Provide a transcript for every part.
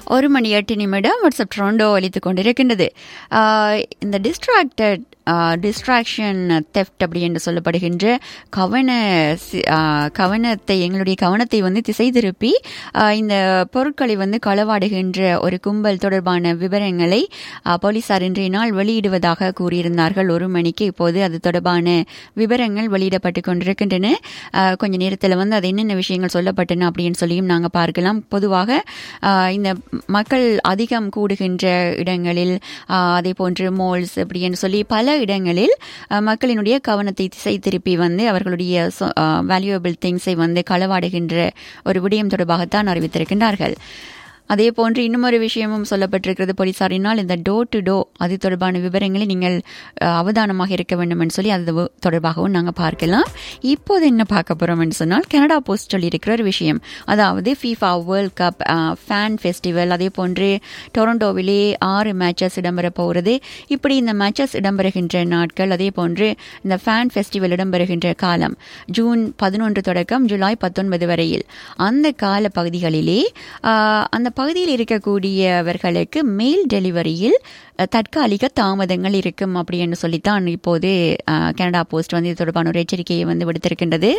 ஒரு மணி எட்டு நிமிடம் வாட்ஸ்அப் ட்ரோண்டோ அளித்துக் கொண்டிருக்கின்றது ஆஹ் இந்த டிஸ்ட்ராக்டட் டிஸ்ட்ராக்ஷன் தெஃப்ட் அப்படி என்று சொல்லப்படுகின்ற கவன சி- ஆஹ் கவனத்தை எங்களுடைய கவனத்தை வந்து திசை திருப்பி ஆஹ் இந்த பொருட்களை வந்து களவாடுகின்ற ஒரு கும்பல் தொடர்பான விவரங்களை ஆஹ் போலீசார் இன்றைய நாள் வெளியிடுவதாக கூறியிருந்தார்கள் ஒரு மணிக்கு இப்போது அது தொடர்பான விவரங்கள் வெளியிடப்பட்டு கொண்டிருக்கின்றன ஆஹ் கொஞ்ச நேரத்தில் வந்து அது என்னென்ன விஷயங்கள் சொல்லப்பட்டன அப்படின்னு சொல்லியும் நாங்கள் பார்க்கலாம் பொதுவாக ஆஹ் இந்த மக்கள் அதிகம் கூடுகின்ற இடங்களில் ஆஹ் அதே போன்று மால்ஸ் அப்படின்னு சொல்லி பல இடங்களில் ஆஹ் மக்களினுடைய கவனத்தை திசை திருப்பி வந்து அவர்களுடைய வேல்யூபிள் திங்ஸை வந்து களவாடுகின்ற ஒரு விடயம் தொடர்பாகத்தான் அறிவித்திருக்கின்றார்கள் அதே போன்று இன்னும் ஒரு விஷயமும் சொல்லப்பட்டிருக்கிறது போலீசாரினால் இந்த டோர் டு டோ அது தொடர்பான விவரங்களை நீங்கள் அஹ், அவதானமாக இருக்க வேண்டும் என்று சொல்லி அது வ- தொடர்பாகவும் நாங்கள் பார்க்கலாம் இப்போது என்ன பார்க்க போறோம் என்று சொன்னால் கனடா போஸ்ட் சொல்லியிருக்கிற ஒரு விஷயம் அதாவது FIFA World Cup fan festival அதே போன்று டொரண்டோவிலே ஆறு மேட்சஸ் இடம்பெற போகிறது இப்படி இந்த மேட்சஸ் இடம்பெறுகின்ற நாட்கள் அதே போன்று இந்த ஃபேன் ஃபெஸ்டிவல் இடம்பெறுகின்ற காலம் ஜூன் பதினொன்று தொடக்கம் ஜூலை பத்தொன்பது வரையில் அந்த கால பகுதிகளிலே ஆஹ், அந்த பகுதியில் இருக்கக்கூடியவர்களுக்கு மெயில் டெலிவரியில் அஹ், தற்காலிக தாமதங்கள் இருக்கும் அப்படின்னு சொல்லித்தான் இப்போது ஆஹ், கனடா போஸ்ட் வந்து இது தொடர்பான ஒரு எச்சரிக்கையை வந்து விடுத்திருக்கின்றது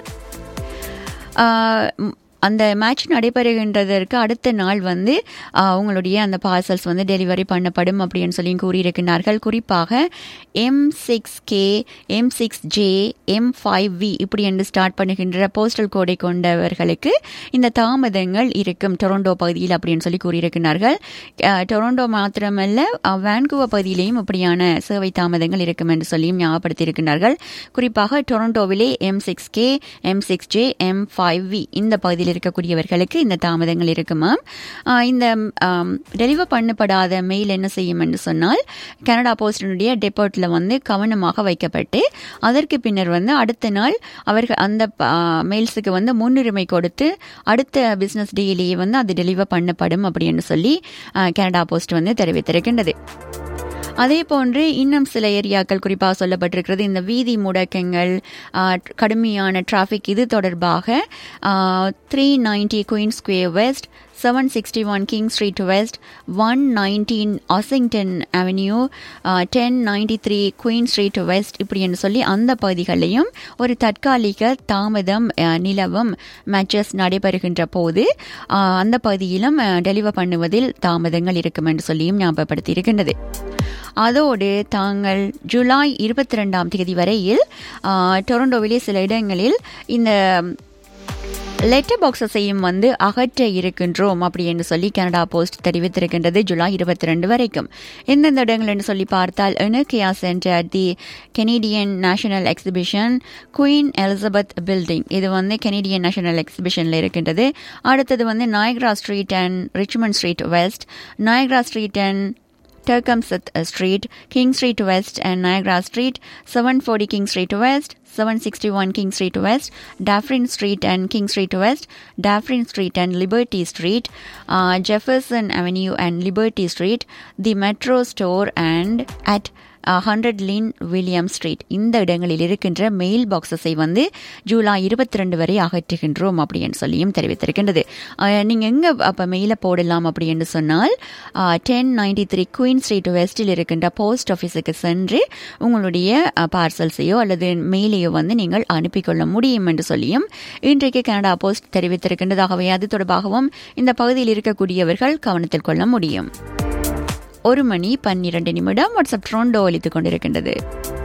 ஆஹ் ம், அந்த மேட்ச் நடைபெறுகின்றதற்கு அடுத்த நாள் வந்து ஆஹ், உங்களுடைய அந்த பார்சல்ஸ் வந்து டெலிவரி பண்ணப்படும் அப்படின்னு சொல்லி கூறியிருக்கிறார்கள் குறிப்பாக M six K M six J M five V இப்படி என்று ஸ்டார்ட் பண்ணுகின்ற போஸ்டல் கோடை கொண்டவர்களுக்கு இந்த தாமதங்கள் இருக்கும் டொரண்டோ பகுதியில் அப்படின்னு சொல்லி கூறியிருக்கிறார்கள் ஆஹ், டொரண்டோ மாத்திரமல்ல ஆஹ், வான்கூவர் பகுதியிலேயும் இப்படியான சேவை தாமதங்கள் இருக்கும் என்று சொல்லியும் ஞாபகப்படுத்தியிருக்கிறார்கள் குறிப்பாக டொரண்டோவிலே M six K M six J M five V இந்த பகுதியில் இருக்கக்கூடியவர்களுக்கு இந்த தாமதங்கள் இருக்குமாம் ஆஹ் இந்த டெலிவர் பண்ணப்படாத மெயில் என்ன செய்யும் என்று சொன்னால் கனடா போஸ்டினுடைய டெபார்ட்ல வந்து கவனமாக வைக்கப்பட்டு அதற்கு பின்னர் வந்து அடுத்த நாள் அவர்கள் அந்த மெயில்ஸுக்கு வந்து முன்னுரிமை கொடுத்து அடுத்த பிசினஸ் டேலேயே வந்து அது டெலிவர் பண்ணப்படும் அப்படின்னு சொல்லி ஆஹ் கனடா போஸ்ட் வந்து தெரிவித்திருக்கின்றது அதே போன்று இன்னும் சில ஏரியாக்கள் குறிப்பாக சொல்லப்பட்டிருக்கிறது இந்த வீதி முடக்கங்கள் ஆ, கடுமையான டிராஃபிக் இது தொடர்பாக three ninety Queen Square West seven sixty one King Street West one nineteen Ashington Avenue ten ninety three Queen Street West இப்படி என்று சொல்லி அந்த பகுதிகளிலையும் ஒரு தற்காலிக தாமதம் ஆ, நிலவும் மேட்சஸ் நடைபெறுகின்ற போது ஆ, அந்த பகுதியிலும் டெலிவர் பண்ணுவதில் தாமதங்கள் இருக்கும் என்று சொல்லியும் ஞாபகப்படுத்தி இருக்கின்றது அதோடு தாங்கள் ஜூலை இருபத்தி ரெண்டாம் தேதி வரையில் ஆ, டொரண்டோவிலே சில இடங்களில் இந்த லெட்டர் பாக்ஸஸையும் வந்து அகற்ற இருக்கின்றோம் அப்படி என்று சொல்லி கனடா போஸ்ட் தெரிவித்திருக்கின்றது ஜூலை இருபத்தி ரெண்டு வரைக்கும் எந்தெந்த இடங்கள் என்று சொல்லி பார்த்தால் Enercare centre at the Canadian National Exhibition Queen Elizabeth building இது வந்து கெனடியன் நேஷனல் எக்ஸிபிஷனில் இருக்கின்றது அடுத்தது வந்து Niagara Street and Richmond Street West Niagara Street and Turcomseth Street, King Street West and Niagara Street, 740 King Street West, 761 King Street West, Daffrin Street and King Street West, Daffrin Street and Liberty Street, uh, Jefferson Avenue and Liberty Street, the Metro Store and at hundred Lynn William Street இந்த இடங்களில் இருக்கின்ற mail பாக்ஸஸை வந்து ஜூலை இருபத்தி ரெண்டு வரை அகற்றுகின்றோம் அப்படின்னு சொல்லியும் தெரிவித்திருக்கின்றது அஹ், நீங்க எங்க அப்ப மெயில போடலாம் அப்படின்னு சொன்னால் ten ninety three Queen Street வெஸ்டில் இருக்கின்ற போஸ்ட் ஆஃபீஸுக்கு சென்று உங்களுடைய பார்சல்ஸையோ அல்லது மெயிலையோ வந்து நீங்கள் அனுப்பிக்கொள்ள முடியும் என்று சொல்லியும் இன்றைக்கு கனடா போஸ்ட் தெரிவித்திருக்கின்றது ஆகவே அது தொடர்பாகவும் இந்த பகுதியில் இருக்கக்கூடியவர்கள் கவனத்தில் கொள்ள முடியும் ஒரு மணி பன்னிரண்டு நிமிடம் வாட்ஸ்அப் ட்ரோண்டோ ஒலித்துக் கொண்டிருக்கின்றது